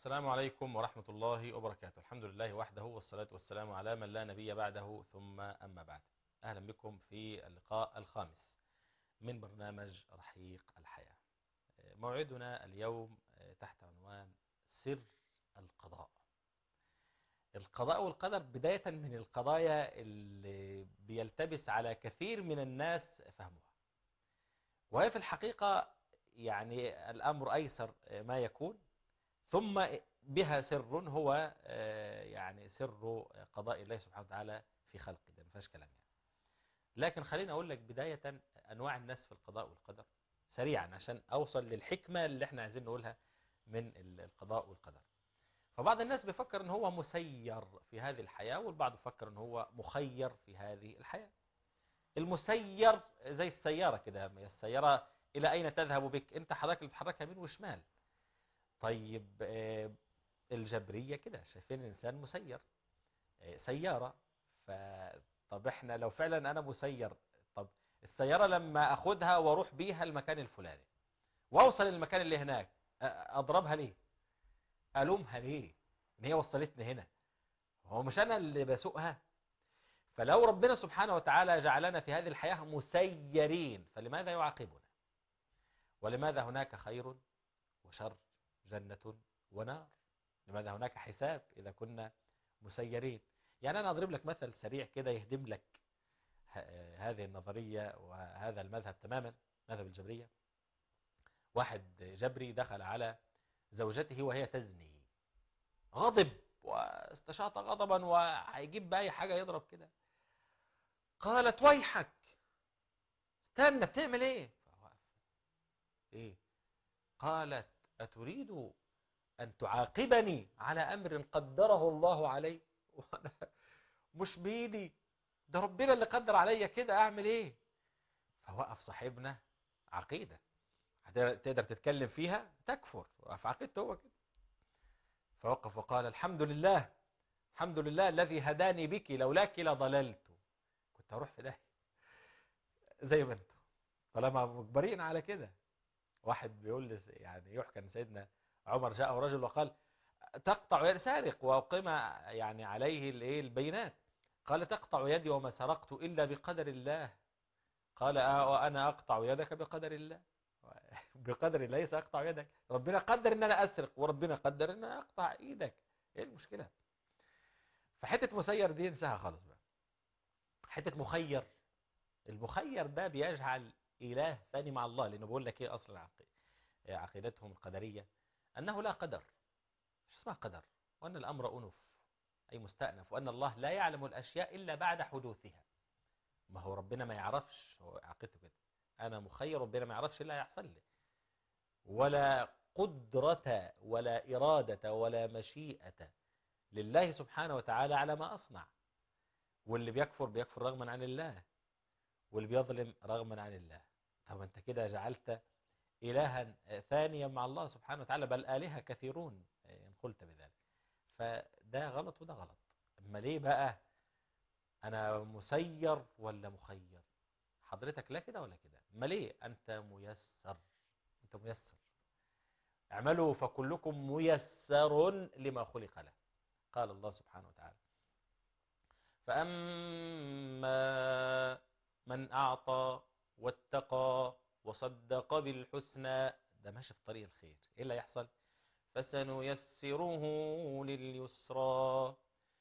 السلام عليكم ورحمة الله وبركاته الحمد لله وحده والصلاة والسلام على من لا نبي بعده ثم أما بعد أهلا بكم في اللقاء الخامس من برنامج رحيق الحياة موعدنا اليوم تحت عنوان سر القضاء القضاء والقدر بداية من القضايا اللي بيلتبس على كثير من الناس فهمها وهي في الحقيقة يعني الأمر أيسر ما يكون ثم بها سر هو يعني سر قضاء الله سبحانه وتعالى في خلقه ده ما فيهاش كلام يعني لكن خليني أقول لك بداية أنواع الناس في القضاء والقدر سريعا عشان أوصل للحكمة اللي احنا عايزين نقولها من القضاء والقدر فبعض الناس بيفكر ان هو مسير في هذه الحياة والبعض بيفكر ان هو مخير في هذه الحياة المسير زي السيارة كده السيارة الى اين تذهب بك انت حضرتك اللي بتحركها يمين وشمال طيب الجبرية كده شايفين الانسان مسير سيارة فطب احنا لو فعلا انا مسير طب السيارة لما اخدها واروح بيها المكان الفلاني واوصل المكان اللي هناك اضربها ليه ألومها ليه ان هي وصلتني هنا هو مش أنا اللي بسوقها فلو ربنا سبحانه وتعالى جعلنا في هذه الحياة مسيرين فلماذا يعاقبنا ولماذا هناك خير وشر جنة ونار لماذا هناك حساب إذا كنا مسيرين يعني أنا أضرب لك مثل سريع كده يهدم لك هذه النظرية وهذا المذهب تماما مذهب الجبرية واحد جبري دخل على زوجته وهي تزني غضب واستشاط غضبا وهيجيب بأي حاجة يضرب كده قالت ويحك استنى بتعمل ايه فوقف ايه قالت أتريد أن تعاقبني على أمر قدره الله علي وأنا مش بإيدي ده ربنا اللي قدر عليا كده أعمل إيه فوقف صاحبنا عقيدة تقدر تتكلم فيها تكفر وقف عقيدته هو كده فوقف وقال الحمد لله الحمد لله الذي هداني بك لولاك لضللت كنت هروح في ده زي ما انتم طالما مجبرين على كده واحد بيقول لي يعني يحكى ان سيدنا عمر جاءه رجل وقال تقطع يد سارق وقم يعني عليه الايه البينات قال تقطع يدي وما سرقت الا بقدر الله قال اه انا اقطع يدك بقدر الله بقدر الله سأقطع يدك ربنا قدر ان انا اسرق وربنا قدر ان انا اقطع ايدك ايه المشكلة فحتة مسير دي انساها خالص بقى حتة مخير المخير ده بيجعل اله ثاني مع الله لانه بقول لك ايه اصل عقيدتهم القدرية انه لا قدر مش اسمها قدر وان الامر انف اي مستأنف وان الله لا يعلم الاشياء الا بعد حدوثها ما هو ربنا ما يعرفش هو عقيدته كده أنا مخير ربنا ما يعرفش اللي هيحصل لي ولا قدرة ولا إرادة ولا مشيئة لله سبحانه وتعالى على ما أصنع واللي بيكفر بيكفر رغما عن الله واللي بيظلم رغما عن الله طب أنت كده جعلت إلها ثانيا مع الله سبحانه وتعالى بل آلهة كثيرون إن قلت بذلك فده غلط وده غلط أما ليه بقى أنا مسير ولا مخير حضرتك لا كده ولا كده ما ليه أنت ميسر أنت ميسر اعملوا فكلكم ميسر لما خلق له قال الله سبحانه وتعالى فأما من أعطى واتقى وصدق بالحسنى ده ماشي في طريق الخير إيه اللي يحصل فسنيسره لليسرى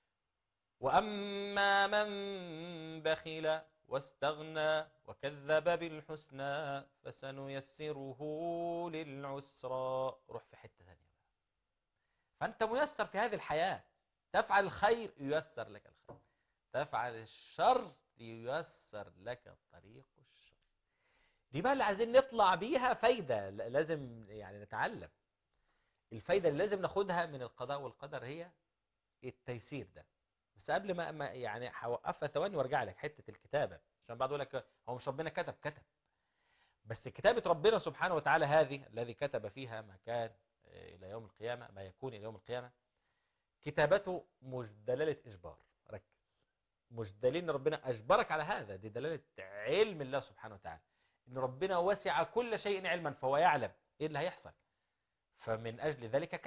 وأما من بخل واستغنى وكذب بالحسنى فسنيسره للعسرى روح في حتة ثانية بقى فأنت ميسر في هذه الحياة تفعل الخير ييسر لك الخير تفعل الشر ييسر لك طريق الشر دي بقى اللي عايزين نطلع بيها فايدة لازم يعني نتعلم الفايدة اللي لازم ناخدها من القضاء والقدر هي التيسير ده بس قبل ما, ما يعني هوقفها ثواني وارجع لك حته الكتابه عشان بعد يقول لك هو مش ربنا كتب كتب بس كتابه ربنا سبحانه وتعالى هذه الذي كتب فيها ما كان الى يوم القيامه ما يكون الى يوم القيامه كتابته مش دلاله اجبار ركز مش دليل ان ربنا اجبرك على هذا دي دلاله علم الله سبحانه وتعالى ان ربنا وسع كل شيء علما فهو يعلم ايه اللي هيحصل فمن اجل ذلك كتب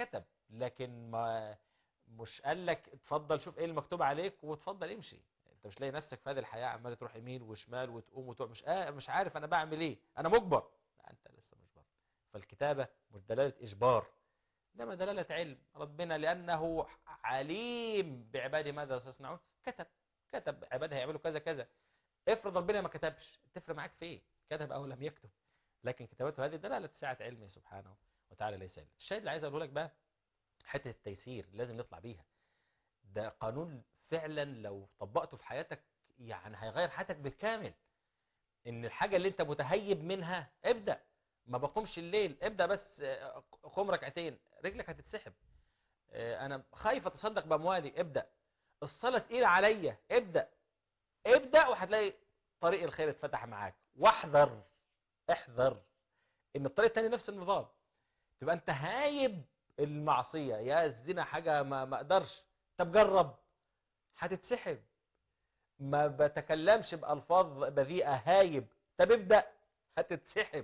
لكن ما مش قال لك اتفضل شوف ايه المكتوب عليك واتفضل امشي انت مش لاقي نفسك في هذه الحياه عمال تروح يمين وشمال وتقوم وتقع مش آه مش عارف انا بعمل ايه انا مجبر لا انت لسه مجبر فالكتابه مش دلاله اجبار انما دلاله علم ربنا لانه عليم بعباده ماذا يصنعون كتب كتب عباده هيعملوا كذا كذا افرض ربنا ما كتبش تفرق معاك في ايه كتب او لم يكتب لكن كتابته هذه دلاله سعه علمه سبحانه وتعالى ليس الا الشاهد اللي عايز اقوله لك بقى حته التيسير لازم نطلع بيها ده قانون فعلا لو طبقته في حياتك يعني هيغير حياتك بالكامل ان الحاجه اللي انت متهيب منها ابدا ما بقومش الليل ابدا بس آه، قوم ركعتين رجلك هتتسحب آه، انا خايف اتصدق باموالي ابدا الصلاه تقيله عليا ابدا ابدا وهتلاقي طريق الخير اتفتح معاك واحذر احذر ان الطريق الثاني نفس النظام تبقى انت هايب المعصيه يا الزنا حاجه ما ما اقدرش طب جرب هتتسحب ما بتكلمش بالفاظ بذيئه هايب طب ابدا هتتسحب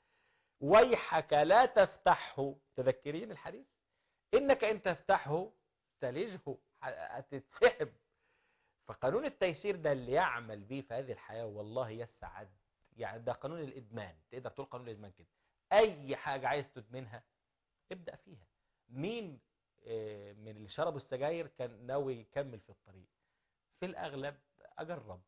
ويحك لا تفتحه تذكرين الحديث انك ان تفتحه تلجه هتتسحب فقانون التيسير ده اللي يعمل بيه في هذه الحياه والله يسعد يعني ده قانون الادمان تقدر تقول قانون الادمان كده اي حاجه عايز تدمنها ابدا فيها مين آه، من اللي شربوا السجاير كان ناوي يكمل في الطريق في الاغلب اجرب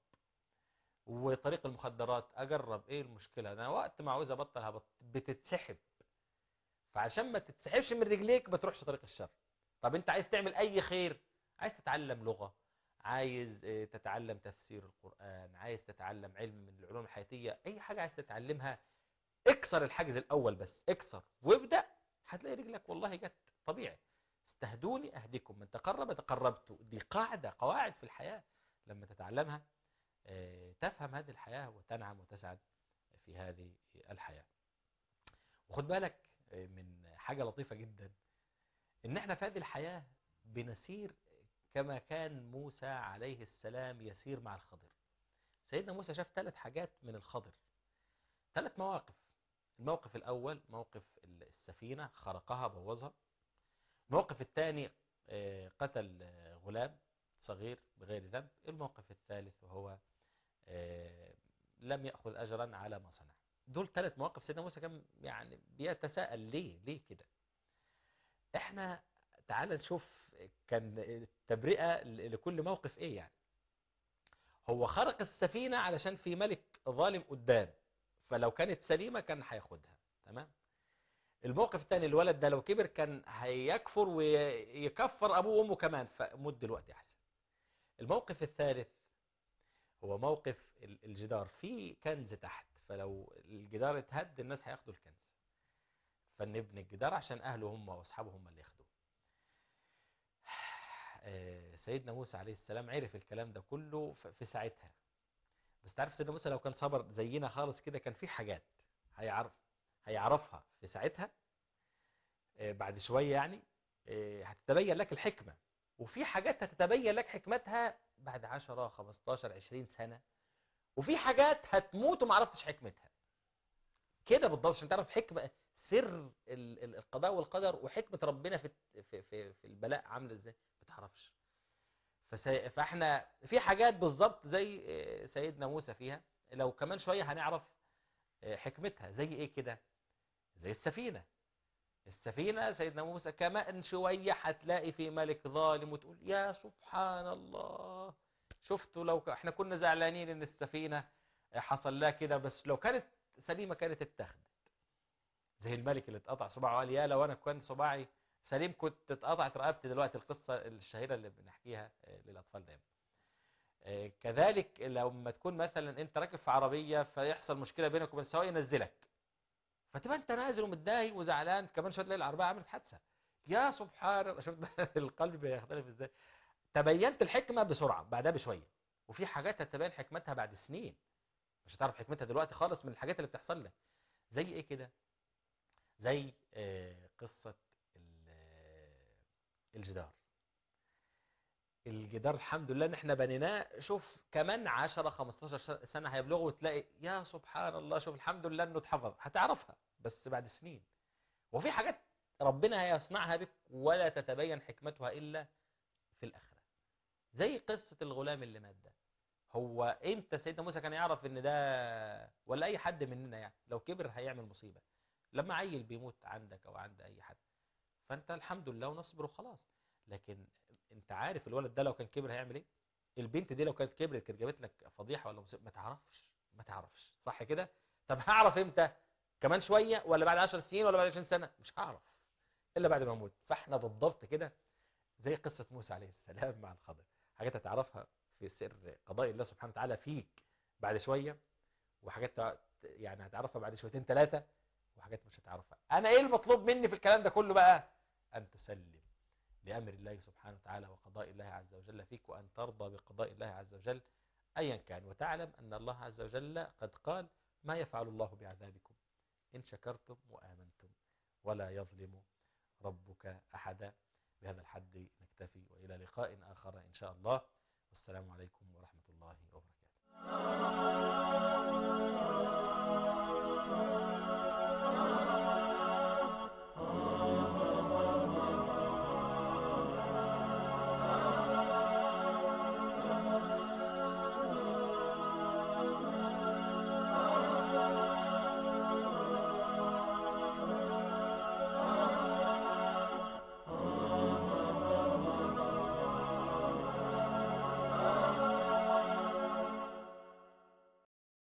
وطريق المخدرات اجرب ايه المشكله انا وقت ما عاوز ابطل هبطل بتتسحب فعشان ما تتسحبش من رجليك ما تروحش طريق الشر طب انت عايز تعمل اي خير عايز تتعلم لغه عايز آه، تتعلم تفسير القران عايز تتعلم علم من العلوم الحياتيه اي حاجه عايز تتعلمها اكسر الحاجز الاول بس اكسر وابدا هتلاقي رجلك والله جت طبيعي استهدوني اهدكم من تقرب تقربت دي قاعده قواعد في الحياه لما تتعلمها آه، تفهم هذه الحياه وتنعم وتسعد في هذه الحياه وخد بالك آه، من حاجه لطيفه جدا ان احنا في هذه الحياه بنسير كما كان موسى عليه السلام يسير مع الخضر سيدنا موسى شاف ثلاث حاجات من الخضر ثلاث مواقف الموقف الأول موقف السفينة خرقها بوظها الموقف الثاني آه، قتل آه، غلام صغير بغير ذنب الموقف الثالث وهو آه، لم يأخذ أجرا على ما صنع دول ثلاث مواقف سيدنا موسى كان يعني بيتساءل ليه ليه كده احنا تعال نشوف كان التبرئة لكل موقف ايه يعني هو خرق السفينة علشان في ملك ظالم قدام فلو كانت سليمة كان هياخدها تمام الموقف الثاني الولد ده لو كبر كان هيكفر ويكفر ابوه وامه كمان فمد دلوقتي احسن الموقف الثالث هو موقف ال- الجدار في كنز تحت فلو الجدار اتهد الناس هياخدوا الكنز فنبني الجدار عشان اهله هم واصحابه هم اللي ياخدوه آه، سيدنا موسى عليه السلام عرف الكلام ده كله ف- في ساعتها بس تعرف سيدنا موسى لو كان صبر زينا خالص كده كان في حاجات هيعرف هيعرفها في ساعتها آه، بعد شوية يعني آه، هتتبين لك الحكمة وفي حاجات هتتبين لك حكمتها بعد 10 15 20 سنة وفي حاجات هتموت وما عرفتش حكمتها كده بالضبط عشان تعرف حكمة سر ال- ال- القضاء والقدر وحكمة ربنا في في في, في البلاء عاملة ازاي ما تعرفش فسي... فاحنا في حاجات بالظبط زي آه، سيدنا موسى فيها لو كمان شوية هنعرف آه، حكمتها زي ايه كده زي السفينة السفينة سيدنا موسى كمان شوية هتلاقي في ملك ظالم وتقول يا سبحان الله شفتوا لو ك... احنا كنا زعلانين ان السفينة حصل لها كده بس لو كانت سليمة كانت اتخذت زي الملك اللي اتقطع صباعه قال يا لو انا كان صباعي سليم كنت اتقطعت رقبتي دلوقتي القصة الشهيرة اللي بنحكيها آه، للأطفال دايما آه، كذلك لما تكون مثلا انت راكب في عربية فيحصل مشكلة بينك وبين السواق ينزلك فتبقى انت نازل ومتضايق وزعلان كمان شويه تلاقي العربيه عملت حادثه يا سبحان الله شفت بقى القلب بيختلف ازاي تبينت الحكمه بسرعه بعدها بشويه وفي حاجات هتبين حكمتها بعد سنين مش هتعرف حكمتها دلوقتي خالص من الحاجات اللي بتحصل لك زي ايه كده زي آه، قصه ال- آه، الجدار الجدار الحمد لله ان احنا بنيناه شوف كمان 10 15 سنه هيبلغوا وتلاقي يا سبحان الله شوف الحمد لله انه اتحفظ هتعرفها بس بعد سنين وفي حاجات ربنا هيصنعها بك ولا تتبين حكمتها إلا في الآخرة زي قصة الغلام اللي مات ده هو امتى سيدنا موسى كان يعرف ان ده ولا اي حد مننا يعني لو كبر هيعمل مصيبة لما عيل بيموت عندك او عند اي حد فانت الحمد لله ونصبر وخلاص لكن انت عارف الولد ده لو كان كبر هيعمل ايه البنت دي لو كانت كبرت كانت جابت لك فضيحه ولا مصيبه ما تعرفش ما تعرفش صح كده طب هعرف امتى كمان شويه ولا بعد 10 سنين ولا بعد 20 سنه مش هعرف الا بعد ما اموت فاحنا بالضبط كده زي قصه موسى عليه السلام مع الخضر حاجات هتعرفها في سر قضاء الله سبحانه وتعالى فيك بعد شويه وحاجات تع- يعني هتعرفها بعد شويتين ثلاثه وحاجات مش هتعرفها انا ايه المطلوب مني في الكلام ده كله بقى ان تسلم لأمر الله سبحانه وتعالى وقضاء الله عز وجل فيك وأن ترضى بقضاء الله عز وجل أيا كان وتعلم أن الله عز وجل قد قال ما يفعل الله بعذابكم إن شكرتم وآمنتم ولا يظلم